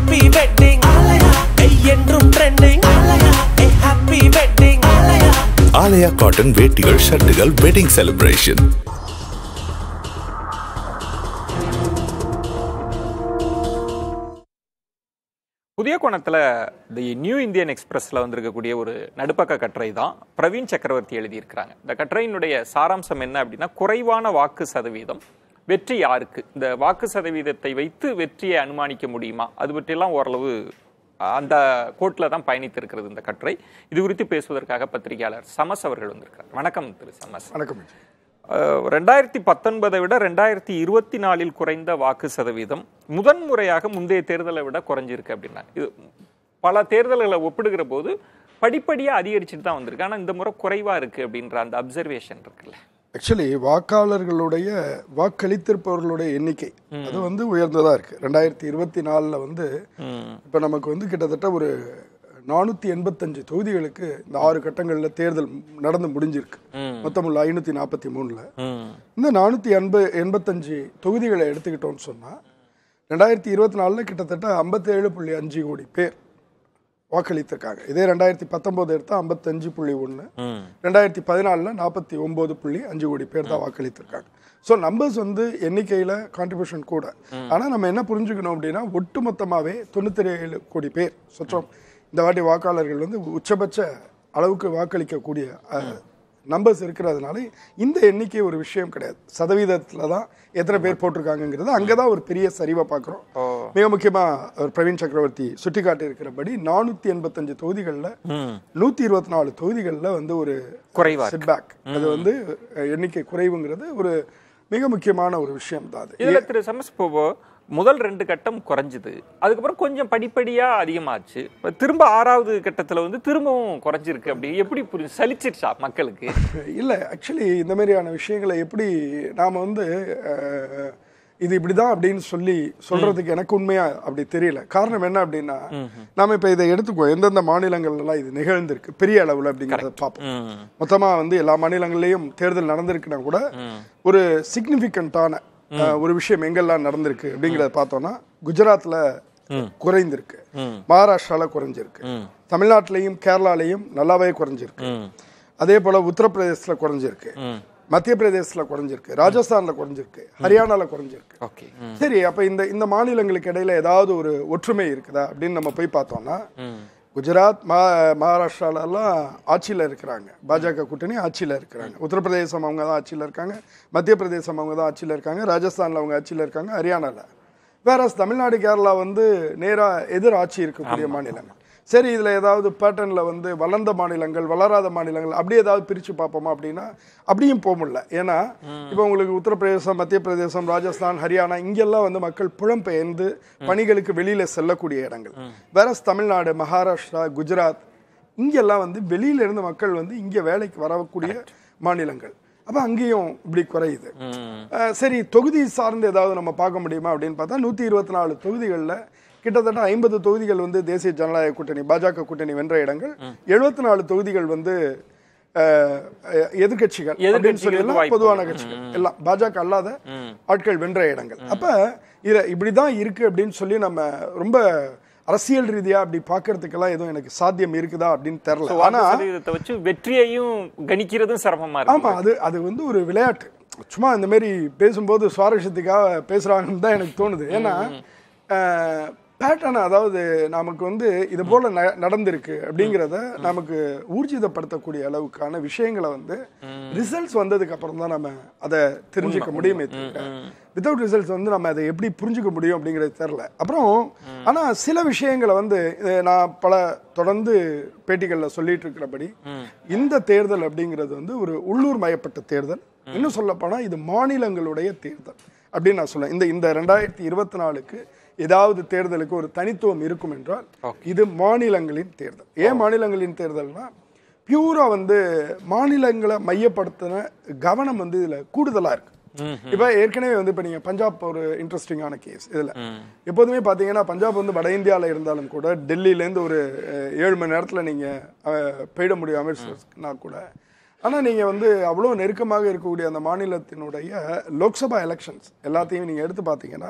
Happy wedding Aalaya என்றும் trending Aalaya happy wedding Aalaya Aalaya cotton வேட்டிகள் ஷர்ட்டுகள் வெட்டிங் செலிப்ரேஷன் புதிய கோணத்தில் தி நியூ இந்தியன் எக்ஸ்பிரஸில் வந்திருக்கக்கூடிய ஒரு நடுப்பக்க கட்டுரை தான் பிரவீன் சக்கரவர்த்தி எழுதியிருக்கிறாங்க இந்த கட்டுரையினுடைய சாராம்சம் என்ன அப்படின்னா குறைவான வாக்கு சதவீதம் வெற்றி யாருக்கு இந்த வாக்கு சதவீதத்தை வைத்து வெற்றியை அனுமானிக்க முடியுமா அது பற்றியெல்லாம் ஓரளவு அந்த கோட்டில் தான் பயணித்திருக்கிறது இந்த கட்டுரை இது குறித்து பேசுவதற்காக பத்திரிகையாளர் சமஸ் அவர்கள் வந்திருக்கார் வணக்கம் திரு சமஸ் வணக்கம் அஹ், ரெண்டாயிரத்தி பத்தொன்பதை விட ரெண்டாயிரத்தி இருபத்தி நாலில் குறைந்த வாக்கு சதவீதம் முதன்முறையாக முந்தைய தேர்தலை விட குறைஞ்சிருக்கு அப்படின்னா இது பல தேர்தல்களை ஒப்பிடுகிற போது படிப்படியா அதிகரிச்சுட்டு தான் வந்திருக்கு ஆனா இந்த முறை குறைவா இருக்கு அப்படின்ற அந்த அப்சர்வேஷன் இருக்குல்ல ஆக்சுவலி வாக்காளர்களுடைய வாக்களித்திருப்பவர்களுடைய எண்ணிக்கை அது வந்து உயர்ந்ததா இருக்கு ரெண்டாயிரத்தி இருபத்தி நாலுல வந்து இப்ப நமக்கு வந்து கிட்டத்தட்ட ஒரு நானூத்தி எண்பத்தஞ்சு தொகுதிகளுக்கு இந்த ஆறு கட்டங்கள்ல தேர்தல் நடந்து முடிஞ்சிருக்கு மொத்தம் உள்ள ஐநூத்தி நாற்பத்தி மூணுல இந்த நானூத்தி எண்ப எண்பத்தஞ்சு தொகுதிகளை எடுத்துக்கிட்டோம்னு சொன்னா ரெண்டாயிரத்தி இருபத்தி நாலுல கிட்டத்தட்ட ஐம்பத்தேழு புள்ளி அஞ்சு கோடி பேர் வாக்களித்திருக்காங்க இதே ரெண்டாயிரத்தி பத்தொன்பது எடுத்தா ஐம்பத்தஞ்சு புள்ளி ஒன்று ரெண்டாயிரத்தி பதினாலில் நாற்பத்தி ஒம்பது புள்ளி அஞ்சு கோடி பேர் தான் வாக்களித்திருக்காங்க ஸோ நம்பர்ஸ் வந்து எண்ணிக்கையில் கான்ட்ரிபியூஷன் கூட ஆனால் நம்ம என்ன புரிஞ்சுக்கணும் அப்படின்னா ஒட்டுமொத்தமாகவே தொண்ணூற்றி ஏழு கோடி பேர் சுற்றம் இந்த வாட்டி வாக்காளர்கள் வந்து உச்சபட்ச அளவுக்கு வாக்களிக்கக்கூடிய நம்பர்ஸ் இருக்கிறதுனால இந்த எண்ணிக்கை ஒரு விஷயம் கிடையாது சதவீதத்தில் தான் எத்தனை பேர் போட்டிருக்காங்கங்கிறது அங்கே தான் ஒரு பெரிய சரிவை பார்க்குறோம் மிக முக்கியமாக அவர் பிரவீன் சக்கரவர்த்தி சுட்டிக்காட்டி இருக்கிறபடி நானூற்றி எண்பத்தஞ்சு தொகுதிகளில் நூற்றி இருபத்தி நாலு தொகுதிகளில் வந்து ஒரு குறைவா செட்பேக் அது வந்து அஹ், எண்ணிக்கை குறைவுங்கிறது ஒரு மிக முக்கியமான ஒரு விஷயம் தான் அது இதுல திரு சமஸ் இப்போ முதல் ரெண்டு கட்டம் குறைஞ்சுது அதுக்கப்புறம் கொஞ்சம் படிப்படியா அதிகமாச்சு இப்ப திரும்ப ஆறாவது கட்டத்துல வந்து திரும்பவும் குறைஞ்சிருக்கு அப்படி எப்படி புரிஞ்சு சலிச்சிருச்சா மக்களுக்கு இல்லை ஆக்சுவலி இந்த மாதிரியான விஷயங்களை எப்படி நாம் வந்து அஹ், இது இப்படிதான் அப்படின்னு சொல்லி சொல்றதுக்கு எனக்கு உண்மையா அப்படி தெரியல காரணம் என்ன அப்படின்னா நாம இப்ப இதை எடுத்துக்குவோம் எந்தெந்த மாநிலங்கள்லாம் இது நிகழ்ந்திருக்கு பெரிய அளவுல அப்படிங்கிறத பார்ப்போம் மொத்தமா வந்து எல்லா மாநிலங்கள்லயும் தேர்தல் நடந்திருக்குன்னா கூட ஒரு சிக்னிஃபிகண்டான ஒரு விஷயம் எங்கெல்லாம் நடந்திருக்கு அப்படிங்கிறத பார்த்தோம்னா குஜராத்ல குறைந்திருக்கு மகாராஷ்டிரால குறைஞ்சிருக்கு தமிழ்நாட்டிலையும் கேரளாலையும் நல்லாவே குறைஞ்சிருக்கு அதே போல உத்தரப்பிரதேசத்துல குறைஞ்சிருக்கு மத்திய பிரதேசத்துல குறைஞ்சிருக்கு ராஜஸ்தான்ல குறைஞ்சிருக்கு ஹரியானால குறைஞ்சிருக்கு ஓகே சரி அப்ப இந்த இந்த மாநிலங்களுக்கு இடையில ஏதாவது ஒரு ஒற்றுமை இருக்குதா அப்படின்னு நம்ம போய் பார்த்தோம்னா குஜராத் மா மகாராஷ்டிரால எல்லாம் ஆட்சியில் இருக்கிறாங்க பாஜக கூட்டணி ஆட்சியில் இருக்கிறாங்க உத்தரப்பிரதேசம் அவங்க தான் ஆட்சியில் இருக்காங்க மத்திய பிரதேசம் அவங்க தான் ஆட்சியில் இருக்காங்க ராஜஸ்தான்ல அவங்க ஆட்சியில் இருக்காங்க ஹரியானால வேற தமிழ்நாடு கேரளா வந்து நேரா எதிர் ஆட்சி இருக்கக்கூடிய மாநிலங்கள் சரி இதுல ஏதாவது பேட்டர்ன்ல வந்து வளர்ந்த மாநிலங்கள் வளராத மாநிலங்கள் அப்படி ஏதாவது பிரிச்சு பார்ப்போமா அப்படின்னா அப்படியும் போக முடியல ஏன்னா இப்போ உங்களுக்கு உத்தரப்பிரதேசம் மத்திய பிரதேசம் ராஜஸ்தான் ஹரியானா இங்கெல்லாம் வந்து மக்கள் புலம்பெயர்ந்து பணிகளுக்கு வெளியில செல்லக்கூடிய இடங்கள் வேற தமிழ்நாடு மகாராஷ்டிரா குஜராத் இங்கெல்லாம் வந்து வெளியில இருந்து மக்கள் வந்து இங்க வேலைக்கு வரக்கூடிய மாநிலங்கள் அப்ப அங்கேயும் இப்படி குறையுது அஹ் சரி தொகுதி சார்ந்து ஏதாவது நம்ம பார்க்க முடியுமா அப்படின்னு பார்த்தா நூத்தி இருபத்தி நாலு தொகுதிகளில் கிட்டத்தட்ட ஐம்பது தொகுதிகள் வந்து தேசிய ஜனநாயக கூட்டணி பாஜக கூட்டணி வென்ற இடங்கள் எழுபத்தி நாலு தொகுதிகள் வந்து அஹ், அஹ், எதிர்க்கட்சிகள் அப்படின்னு எதிர்க்கட்சிகளுக்கு சொல்லி எல்லாம் வாய்ப்பு பொதுவான கட்சிகள் எல்லாம் பாஜக அல்லாத ஆட்கள் வென்ற இடங்கள் அப்ப இத இப்படிதான் இருக்கு அப்படின்னு சொல்லி நம்ம ரொம்ப அரசியல் ரீதியா அப்படி பார்க்கறதுக்கெல்லாம் எதுவும் எனக்கு சாத்தியம் இருக்குதா அப்படின்னு தெரியல ஆனா வாக்கு சதவீதத்தை வச்சு வெற்றியையும் கணிக்கிறதும் சிரமமா இருக்கு ஆமா அது அது வந்து ஒரு விளையாட்டு சும்மா இந்த மாதிரி பேசும்போது சுவாரஸ்யத்துக்காக பேசுறாங்கன்னு தான் எனக்கு தோணுது ஏன்னா பேட்டர்ன் அதாவது நமக்கு வந்து இது போல ந- நடந்திருக்கு அப்படிங்கிறத நமக்கு ஊர்ஜிதப்படுத்தக்கூடிய அளவுக்கான விஷயங்களை வந்து ரிசல்ட்ஸ் வந்ததுக்கு அப்புறம் தான் நம்ம அதை தெரிஞ்சுக்க முடியுமே தவிர வித்தவுட் ரிசல்ட்ஸ் வந்து நம்ம அதை எப்படி புரிஞ்சுக்க முடியும் அப்படிங்கிறது தெரில அப்புறம் ஆனா சில விஷயங்களை வந்து இது நான் பல தொடர்ந்து பேட்டிகளில் சொல்லிட்டு இருக்கிறபடி இந்த தேர்தல் அப்படிங்கிறது வந்து ஒரு உள்ளூர் மயப்பட்ட தேர்தல் இன்னும் சொல்ல இது மாநிலங்களுடைய தேர்தல் அப்படின்னு நான் சொல்லுவேன் இந்த இந்த ரெண்டாயிரத்தி இருபத்தி நாலுக்கு ஏதாவது தேர்தலுக்கு ஒரு தனித்துவம் இருக்கும் என்றால் இது மாநிலங்களின் தேர்தல் ஏன் மாநிலங்களின் தேர்தல்னா பியூரா வந்து மாநிலங்களை மையப்படுத்தின கவனம் வந்து இதுல கூடுதலா இருக்கு இப்ப ஏற்கனவே வந்து இப்ப நீங்க பஞ்சாப் ஒரு இன்ட்ரெஸ்டிங்கான கேஸ் இதுல எப்போதுமே பாத்தீங்கன்னா பஞ்சாப் வந்து வட இந்தியால இருந்தாலும் கூட டெல்லியில இருந்து ஒரு அஹ், ஏழு மணி நேரத்துல நீங்க அஹ், போயிட முடியும் அமிர்தசர்னா கூட ஆனா நீங்க வந்து அவ்வளவு நெருக்கமாக இருக்கக்கூடிய அந்த மாநிலத்தினுடைய லோக்சபா எலெக்ஷன்ஸ் எல்லாத்தையும் நீங்க எடுத்து பார்த்தீங்கன்னா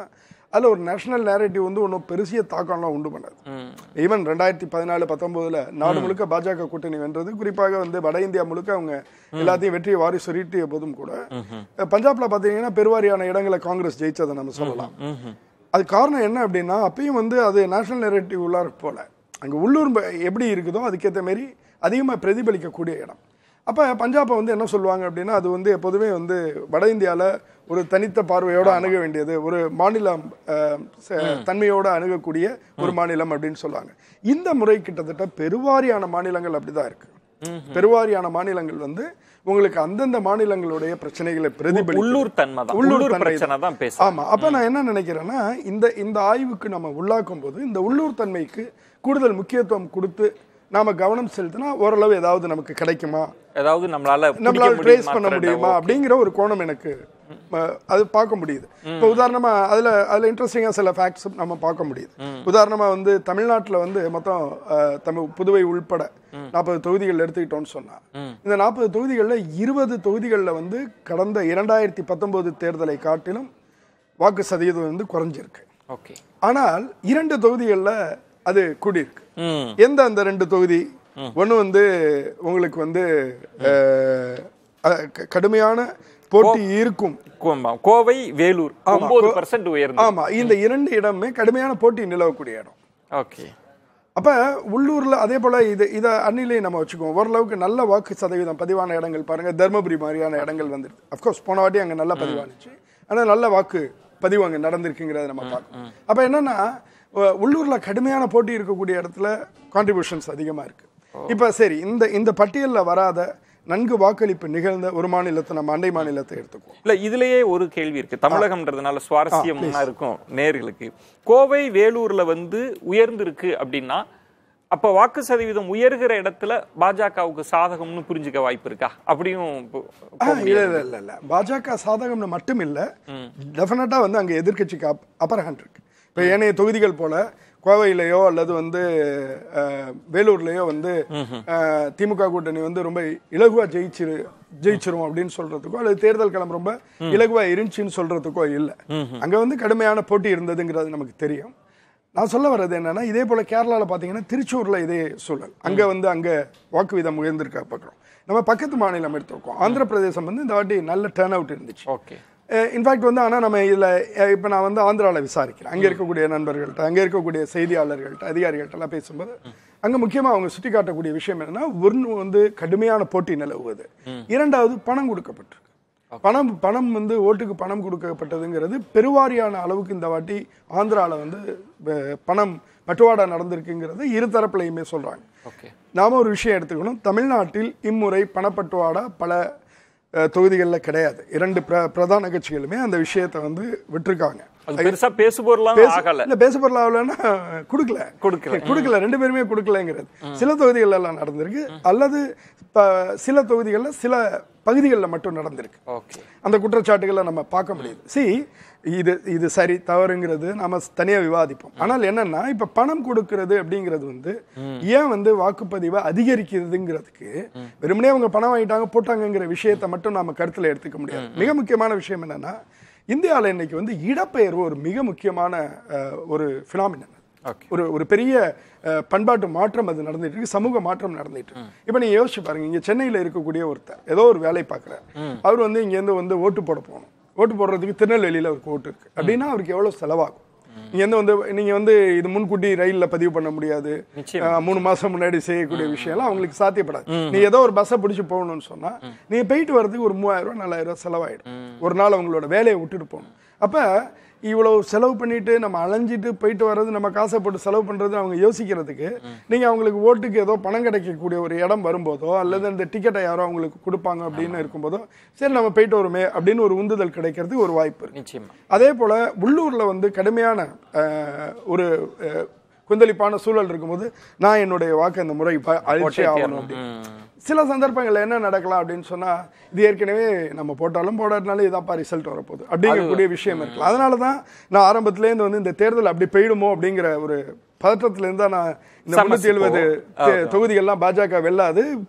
அதில் ஒரு நேஷனல் நேரேட்டிவ் வந்து ஒன்றும் பெருசிய தாக்கம்லாம் உண்டு பண்ணாது ஈவன் ரெண்டாயிரத்தி பதினாலு பத்தொம்போதுல நாடு முழுக்க பாஜக கூட்டணி வென்றது குறிப்பாக வந்து வட இந்தியா முழுக்க அவங்க எல்லாத்தையும் வெற்றியை வாரி சொரிட்டிய போதும் கூட பஞ்சாப்ல பார்த்தீங்கன்னா பெருவாரியான இடங்களை காங்கிரஸ் ஜெயிச்சதை நம்ம சொல்லலாம் அது காரணம் என்ன அப்படின்னா அப்பயும் வந்து அது நேஷனல் நெரேட்டிவ் உள்ளார போல அங்கே உள்ளூர் ப- எப்படி இருக்குதோ அதுக்கேற்ற மாரி அதிகமாக பிரதிபலிக்கக்கூடிய இடம் அப்போ பஞ்சாபை வந்து என்ன சொல்லுவாங்க அப்படின்னா அது வந்து எப்போதுமே வந்து வட இந்தியாவில் ஒரு தனித்த பார்வையோட அணுக வேண்டியது ஒரு மாநிலம் அஹ், ச- தன்மையோட அணுகக்கூடிய ஒரு மாநிலம் அப்படின்னு சொல்லுவாங்க இந்த முறை கிட்டத்தட்ட பெருவாரியான மாநிலங்கள் அப்படிதான் இருக்கு பெருவாரியான மாநிலங்கள் வந்து உங்களுக்கு அந்தந்த மாநிலங்களுடைய பிரச்சனைகளை பிரதிபலி உள்ளூர் தன்மை தான் உள்ளூர் பிரச்சனை தான் பேசுறோம் ஆமா அப்ப நான் என்ன நினைக்கிறேன்னா இந்த இந்த ஆய்வுக்கு நம்ம உள்ளாக்கும் போது இந்த உள்ளூர் தன்மைக்கு கூடுதல் முக்கியத்துவம் கொடுத்து நாம கவனம் செலுத்தினா ஓரளவு ஏதாவது நமக்கு கிடைக்குமா ஏதாவது நம்மளால பிடிக்க நம்மளால ட்ரேஸ் முடியுமா பண்ண thread-அ? முடியுமா அப்படிங்கிற ஒரு கோணம் எனக்கு அஹ், அது பார்க்க முடியுது இப்போ உதாரணமா அதுல அதுல இன்ட்ரெஸ்டிங்கா சில ஃபேக்ட்ஸ் நம்ம பார்க்க முடியுது உதாரணமா வந்து தமிழ்நாட்டுல வந்து மொத்தம் அஹ், தமிழ் புதுவை உள்பட நாற்பது தொகுதிகள் எடுத்துக்கிட்டோம்னு சொன்னா இந்த நாற்பது தொகுதிகளில் இருபது தொகுதிகளில் வந்து கடந்த இரண்டாயிரத்தி பத்தொன்பது தேர்தலை காட்டிலும் வாக்கு சதவீதம் வந்து குறைஞ்சிருக்கு ஓகே ஆனால் இரண்டு தொகுதிகளில் அது கூடியிருக்கு ம் எந்த அந்த ரெண்டு தொகுதி ஒன்று வந்து உங்களுக்கு வந்து அஹ், அஹ், க- கடுமையான போட்டி இருக்கும் கோம்பா- கோவை வேலூர் ஒன்பது பர்சன்ட் உயர்ந்து ஆமா இந்த இரண்டு இடமே கடுமையான போட்டி நிலவக்கூடிய இடம் ஓகே அப்ப உள்ளூர்ல அதே போல இது இதை அன்னிலையும் நம்ம வச்சுக்குவோம் ஓரளவுக்கு நல்ல வாக்கு சதவீதம் பதிவான இடங்கள் பாருங்க தர்மபுரி மாதிரியான இடங்கள் வந்துருக்கு அஃப்கோர்ஸ் போன வாட்டி அங்க நல்லா பதிவானுச்சு ஆனா நல்ல வாக்கு பதிவு அங்க நடந்திருக்குங்கிறத நம்ம பார்க்கணும் அப்ப என்னன்னா அஹ், உள்ளூர்ல கடுமையான போட்டி இருக்கக்கூடிய இடத்துல கான்ட்ரிபியூஷன்ஸ் அதிகமா இருக்கு இப்ப சரி இந்த இந்த பட்டியல்ல வராத நன்கு வாக்களிப்பு நிகழ்ந்த ஒரு மாநிலத்தை நம்ம அண்டை மாநிலத்தை எடுத்துக்குவோம் இல்ல இதுலயே ஒரு கேள்வி இருக்கு தமிழகம்ன்றதுனால சுவாரஸ்யமா இருக்கும் நேர்களுக்கு கோவை வேலூர்ல வந்து உயர்ந்திருக்கு அப்படின்னா அப்ப வாக்கு சதவீதம் உயர்கிற இடத்துல பாஜகவுக்கு சாதகம்னு புரிஞ்சுக்க வாய்ப்பு இருக்கா அப்படியும் போ- ஆ, இல்ல இல்ல இல்ல இல்ல பாஜக சாதகம்னு மட்டும் இல்ல டெஃபினட்டா வந்து அங்க எதிர்க்கட்சிக்கு அப்பர் ஹேண்ட் இருக்கு இப்ப ஏனைய தொகுதிகள் போல கோவையிலயோ அல்லது வந்து அஹ், வேலூர்லயோ வந்து அஹ், திமுக கூட்டணி வந்து ரொம்ப இலகுவா ஜெயிச்சிரு ஜெயிச்சிரும் அப்படின்னு சொல்றதுக்கோ அல்லது தேர்தல் களம் ரொம்ப இலகுவா இருந்துச்சுன்னு சொல்றதுக்கோ இல்ல அங்க வந்து கடுமையான போட்டி இருந்ததுங்கிறது நமக்கு தெரியும் நான் சொல்ல வர்றது என்னன்னா இதே போல கேரளால பாத்தீங்கன்னா திருச்சூர்ல இதே சூழல் அங்க வந்து அங்க வாக்கு வீதம் உயர்ந்திருக்க பார்க்குறோம் நம்ம பக்கத்து மாநிலம் எடுத்திருக்கோம் ஆந்திர பிரதேசம் வந்து இந்த வாட்டி நல்ல டேர்ன் அவுட் இருந்துச்சு ஓகே இன்ஃபேக்ட் வந்து ஆனால் நம்ம இதில் இப்போ நான் வந்து ஆந்திராவில் விசாரிக்கிறேன் அங்கே இருக்கக்கூடிய நண்பர்கள்ட்ட அங்கே இருக்கக்கூடிய செய்தியாளர்கள்ட்ட அதிகாரிகள்ட்ட எல்லாம் பேசும்போது அங்கே முக்கியமாக அவங்க சுட்டி காட்டக்கூடிய விஷயம் என்னன்னா ஒன்று வந்து கடுமையான போட்டி நிலவுவது இரண்டாவது பணம் கொடுக்கப்பட்டிருக்கு பணம் பணம் வந்து ஓட்டுக்கு பணம் கொடுக்கப்பட்டதுங்கிறது பெருவாரியான அளவுக்கு இந்த வாட்டி ஆந்திராவில் வந்து அஹ், பணம் பட்டுவாடா நடந்திருக்குங்கிறது இரு தரப்புலையுமே சொல்கிறாங்க ஓகே நாம ஒரு விஷயம் எடுத்துக்கணும் தமிழ்நாட்டில் இம்முறை பணப்பட்டுவாடா பல தொகுதிகளில் கிடையாது இரண்டு பிர பிரதான கட்சிகளுமே அந்த விஷயத்தை வந்து விட்டுருக்காங்க அது பெருசா பேசுபொருளாம் பேச- ஆகல இல்ல பேச பொருளாகலன்னா கொடுக்கல கொடுக்கல. கொடுக்கல ரெண்டு பேருமே கொடுக்கலங்கிறது சில தொகுதிகள் எல்லாம் நடந்திருக்கு அல்லது ப- சில தொகுதிகளில் சில பகுதிகளில் மட்டும் நடந்திருக்கு ஓகே அந்த குற்றச்சாட்டுகளை நம்ம பார்க்க முடியுது சி இது இது சரி தவறுங்கிறது நாம தனியா விவாதிப்போம் ஆனால் என்னன்னா இப்ப பணம் கொடுக்கிறது அப்படிங்கிறது வந்து ஏன் வந்து வாக்குப்பதிவை அதிகரிக்கிறதுங்கிறதுக்கு வெறுமனே அவங்க பணம் வாங்கிட்டாங்க போட்டாங்கங்கிற விஷயத்தை மட்டும் நாம கருத்துல எடுத்துக்க முடியாது மிக முக்கியமான விஷயம் என்னன்னா இந்தியாவில் இன்னைக்கு வந்து இடப்பெயர்வு ஒரு மிக முக்கியமான அஹ், ஒரு ஃபினாமினன் ஓகே ஒரு ஒரு பெரிய அஹ், பண்பாட்டு மாற்றம் அது நடந்துட்டு இருக்கு சமூக மாற்றம் நடந்துட்டு இருக்கு இப்போ நீங்க யோசிச்சு பாருங்க இங்க சென்னையில இருக்கக்கூடிய ஒருத்தர் ஏதோ ஒரு வேலை பார்க்குறாரு அவர் வந்து இங்க இருந்து வந்து ஓட்டு போட போகணும் ஓட்டு போடுறதுக்கு திருநெல்வேலியில அவருக்கு ஓட்டு இருக்கு அப்படின்னா அவருக்கு எவ்வளவு செலவாகும் இங்க இருந்து வந்து நீங்க வந்து இது முன்கூட்டி ரயில்ல பதிவு பண்ண முடியாது நிச்சயமா. அஹ், மூணு மாசம் முன்னாடி செய்யக்கூடிய விஷயம்லாம் அவங்களுக்கு சாத்தியப்படாது நீ ஏதோ ஒரு பஸ்ஸை பிடிச்சு போகணும்னு சொன்னா நீங்க போயிட்டு வர்றதுக்கு ஒரு மூவாயிரம் ரூபாய் நாலாயிரம் ரூபாய் செலவாயிடும் ஒரு நாள் அவங்களோட வேலையை விட்டுட்டு போகணும் அப்ப இவ்வளவு செலவு பண்ணிட்டு நம்ம அலைஞ்சிட்டு போயிட்டு வர்றது நம்ம காசை போட்டு செலவு பண்றது அவங்க யோசிக்கிறதுக்கு நீங்க அவங்களுக்கு ஓட்டுக்கு ஏதோ பணம் கிடைக்கக்கூடிய ஒரு இடம் வரும்போதோ அல்லது அந்த டிக்கெட்டை யாரோ அவங்களுக்கு கொடுப்பாங்க அப்படின்னு இருக்கும்போதோ சரி நம்ம போயிட்டு வருமே அப்படின்னு ஒரு உந்துதல் கிடைக்கிறதுக்கு ஒரு வாய்ப்பு இருக்கு நிச்சயமா அதே போல உள்ளூர்ல வந்து கடுமையான அஹ், ஒரு அஹ், கொந்தளிப்பான சூழல் இருக்கும்போது நான் என்னுடைய வாக்கு அந்த முறை ப- அழிச்சே ஆகணும் அப்படின்னு சில சந்தர்ப்பங்கள்ல என்ன நடக்கலாம் அப்படின்னு சொன்னா இது ஏற்கனவே நம்ம போட்டாலும் போடாட்டினாலும் இதாப்பா ரிசல்ட் வரப்போகுது அப்படிங்கக்கூடிய விஷயம் இருக்கலாம் அதனால தான் நான் ஆரம்பத்திலேருந்து வந்து இந்த தேர்தல் அப்படி போயிடுமோ அப்படிங்கிற ஒரு பதற்றத்துல இருந்தா நான் இந்த முன்னூத்தி எழுபது தொகுதிகள்லாம் பாஜக வெல்லாது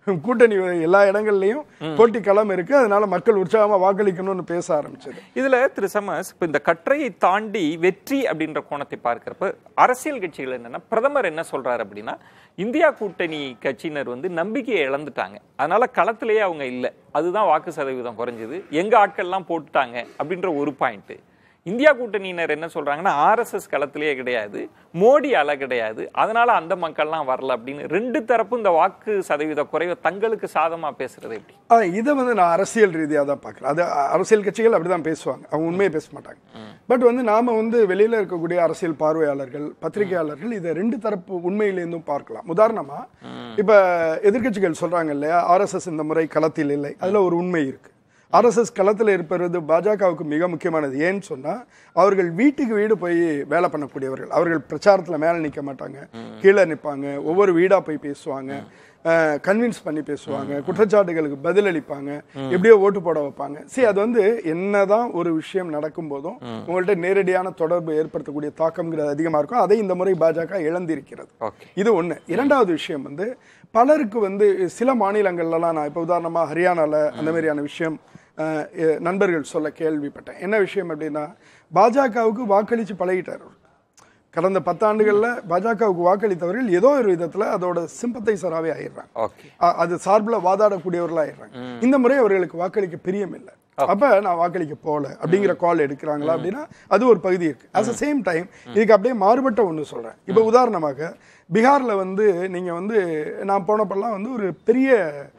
கூட்டணி எல்லா இடங்கள்லயும் போட்டி களம் இருக்கு அதனால மக்கள் உற்சாகமா வாக்களிக்கணும்னு பேச ஆரம்பிச்சது இதுல திரு சமஸ் இப்ப இந்த கற்றையை தாண்டி வெற்றி அப்படின்ற கோணத்தை பார்க்கிறப்ப அரசியல் கட்சிகள் என்னன்னா பிரதமர் என்ன சொல்றாரு அப்படின்னா இந்தியா கூட்டணி கட்சியினர் வந்து நம்பிக்கையை இழந்துட்டாங்க அதனால களத்திலேயே அவங்க இல்லை அதுதான் வாக்கு சதவீதம் குறைஞ்சது எங்க ஆட்கள்லாம் போட்டுட்டாங்க அப்படின்ற ஒரு பாயிண்ட் இந்தியா கூட்டணியினர் என்ன சொல்றாங்கன்னா ஆர்எஸ்எஸ் களத்திலேயே கிடையாது மோடி அலை கிடையாது அதனால அந்த மக்கள்லாம் வரல அப்படின்னு ரெண்டு தரப்பும் இந்த வாக்கு சதவீத குறைவை தங்களுக்கு சாதமா பேசுறது எப்படி ஆ, இதை வந்து நான் அரசியல் ரீதியாக தான் பார்க்குறேன் அது அ- அரசியல் கட்சிகள் அப்படிதான் பேசுவாங்க அவங்க உண்மையை பேச மாட்டாங்க பட் வந்து நாம வந்து வெளியில இருக்கக்கூடிய அரசியல் பார்வையாளர்கள் பத்திரிகையாளர்கள் இதை ரெண்டு தரப்பு உண்மையிலேருந்தும் பார்க்கலாம் உதாரணமா இப்ப எதிர்க்கட்சிகள் சொல்றாங்க இல்லையா ஆர்எஸ்எஸ் இந்த முறை களத்தில் இல்லை அதுல ஒரு உண்மை இருக்கு ஆர்எஸ்எஸ் களத்தில் இருப்பது பாஜகவுக்கு மிக முக்கியமானது ஏன்னு சொன்னா அவர்கள் வீட்டுக்கு வீடு போய் வேலை பண்ணக்கூடியவர்கள் அவர்கள் பிரச்சாரத்துல மேல நிக்க மாட்டாங்க கீழே நிப்பாங்க ஒவ்வொரு வீடா போய் பேசுவாங்க கன்வின்ஸ் பண்ணி பேசுவாங்க குற்றச்சாட்டுகளுக்கு பதிலளிப்பாங்க எப்படியோ ஓட்டு போட வைப்பாங்க சரி அது வந்து என்னதான் ஒரு விஷயம் நடக்கும் போதும் உங்கள்ட்ட நேரடியான தொடர்பு ஏற்படுத்தக்கூடிய தாக்கம்ங்கிறது அதிகமா இருக்கும் அதை இந்த முறை பாஜக இழந்திருக்கிறது ஓகே இது ஒண்ணு இரண்டாவது விஷயம் வந்து பலருக்கு வந்து சில மாநிலங்கள்லாம் நான் இப்போ உதாரணமா ஹரியானால அந்த மாதிரியான விஷயம் அஹ், எ- நண்பர்கள் சொல்ல கேள்விப்பட்டேன் என்ன விஷயம் அப்படின்னா பாஜகவுக்கு வாக்களிச்சு பழகிட்டார் அவர். கடந்த பத்தாண்டுகள்ல பாஜகவுக்கு வாக்களித்தவர்கள் ஏதோ ஒரு விதத்துல அதோட சிம்பத்தைசராகவே ஆயிடுறாங்க ஓகே அ- அது சார்பில் வாதாடக்கூடியவர்களா ஆயிடுறாங்க இந்த முறை அவர்களுக்கு வாக்களிக்க பிரியம் இல்லை அப்ப நான் வாக்களிக்க போல அப்படிங்கிற கால் எடுக்கிறாங்களா அப்படின்னா அது ஒரு பகுதி இருக்கு அட் சேம் டைம் இதுக்கு அப்படியே மாறுபட்ட ஒண்ணு சொல்றேன் இப்போ உதாரணமாக பீகார்ல வந்து நீங்க வந்து நான் போனப்பெல்லாம் வந்து ஒரு பெரிய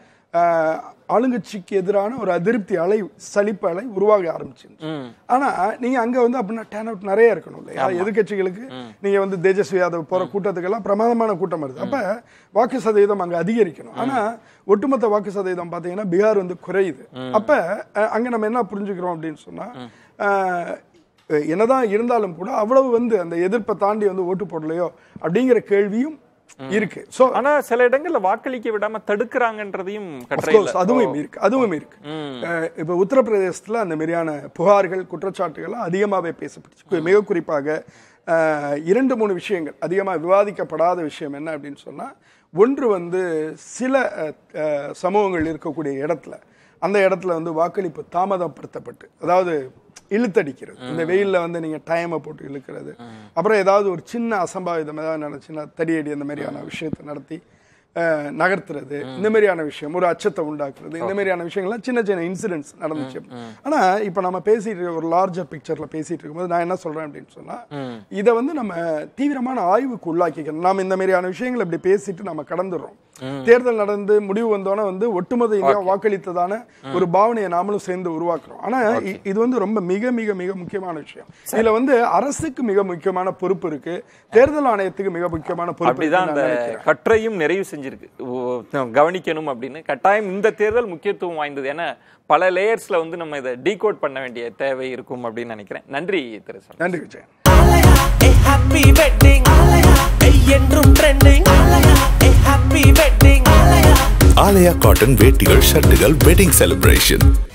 அஹ், ஆளுங்கட்சிக்கு எதிரான ஒரு அதிருப்தி அலை சலிப்பு அலை உருவாக ஆரம்பிச்சிருச்சு ஆனா நீங்க அங்க வந்து அப்படின்னா டேன் அவுட் நிறைய இருக்கணும் இல்லையா எதிர்க்கட்சிகளுக்கு நீங்க வந்து தேஜஸ்வி யாதவ் போற கூட்டத்துக்கெல்லாம் பிரமாதமான கூட்டம் வருது அப்ப வாக்கு சதவீதம் அங்க அதிகரிக்கணும் ஆனா ஒட்டுமொத்த வாக்கு சதவீதம் பாத்தீங்கன்னா பீகார் வந்து குறையுது அப்ப அஹ், அங்க நம்ம என்ன புரிஞ்சுக்கிறோம் அப்படின்னு சொன்னா அஹ், என்னதான் இருந்தாலும் கூட அவ்வளவு வந்து அந்த எதிர்ப்பை தாண்டி வந்து ஓட்டு போடலையோ அப்படிங்கிற கேள்வியும் இருக்கு சோ ஆனா சில இடங்கள்ல வாக்களிக்க விடாம தடுக்கிறாங்கன்றதையும் Of கட்டுரையில course, அதுவும் இருக்கு அதுவும் இருக்கு அஹ் இப்ப உத்தரப்பிரதேசத்துல அந்த மாதிரியான புகார்கள் குற்றச்சாட்டுகள் அதிகமாவே பேசப்பட்டுச்சு மிக குறிப்பாக அஹ், இரண்டு மூணு விஷயங்கள் அதிகமா விவாதிக்கப்படாத விஷயம் என்ன அப்படின்னு சொன்னா ஒன்று வந்து சில அஹ், அஹ், சமூகங்கள் இருக்கக்கூடிய இடத்துல அந்த இடத்துல வந்து வாக்களிப்பு தாமதப்படுத்தப்பட்டு அதாவது இழுத்தடிக்கிறது இந்த வெயில்ல வந்து நீங்க டைமை போட்டு இழுக்கிறது அப்புறம் ஏதாவது ஒரு சின்ன அசம்பாவிதம் ஏதாவது நடந்துச்சுன்னா தடியடி அந்த மாதிரியான விஷயத்தை நடத்தி அஹ், நகர்த்துறது இந்த மாதிரியான விஷயம் ஒரு அச்சத்தை உண்டாக்குறது இந்த மாதிரியான விஷயங்கள்லாம் சின்ன சின்ன இன்சிடென்ட்ஸ் நடந்துச்சு ஆனா இப்ப நம்ம பேசிட்டு இருக்க ஒரு லார்ஜர் பிக்சர்ல பேசிட்டு இருக்கும்போது நான் என்ன சொல்றேன் அப்படின்னு சொன்னா இதை வந்து நம்ம தீவிரமான ஆய்வுக்கு உள்ளாக்கிக்கணும் நாம இந்த மாதிரியான விஷயங்களை இப்படி பேசிட்டு நம்ம கடந்துடுறோம் தேர்தல் நடந்து முடிவு வந்தோன்னே வந்து ஒட்டுமொத்த இந்தியா வாக்களித்ததான ஒரு பாவனையை நாமளும் சேர்ந்து உருவாக்குறோம் ஆனா இ- இது வந்து ரொம்ப மிக மிக மிக முக்கியமான விஷயம் இதுல வந்து அரசுக்கு மிக முக்கியமான பொறுப்பு இருக்கு தேர்தல் ஆணையத்துக்கு மிக முக்கியமான பொறுப்பு அப்படிதான் இருக்குன்னு அந்த நான் நினைக்கிறேன். கட்டுரையும் நிறைவு செஞ்சிருக்கு ஓ, கவனிக்கணும் அப்படின்னு கட்டாயம் இந்த தேர்தல் முக்கியத்துவம் வாய்ந்தது ஏன்னா பல லேயர்ஸ்ல வந்து நம்ம இதை டீகோட் பண்ண வேண்டிய தேவை இருக்கும் அப்படின்னு நினைக்கிறேன் நன்றி திரு சரவணன். நன்றி விஜயன் ஆலயா ஏ ஹாப்பி வெட்டிங் ஆலயா ஏ என்றும் ட்ரெண்டிங் ஆலயா ஏ happy wedding Aalaya Aalaya cotton வேட்டிகள் ஷர்ட்டுகள் வெட்டிங் செலிப்ரேஷன்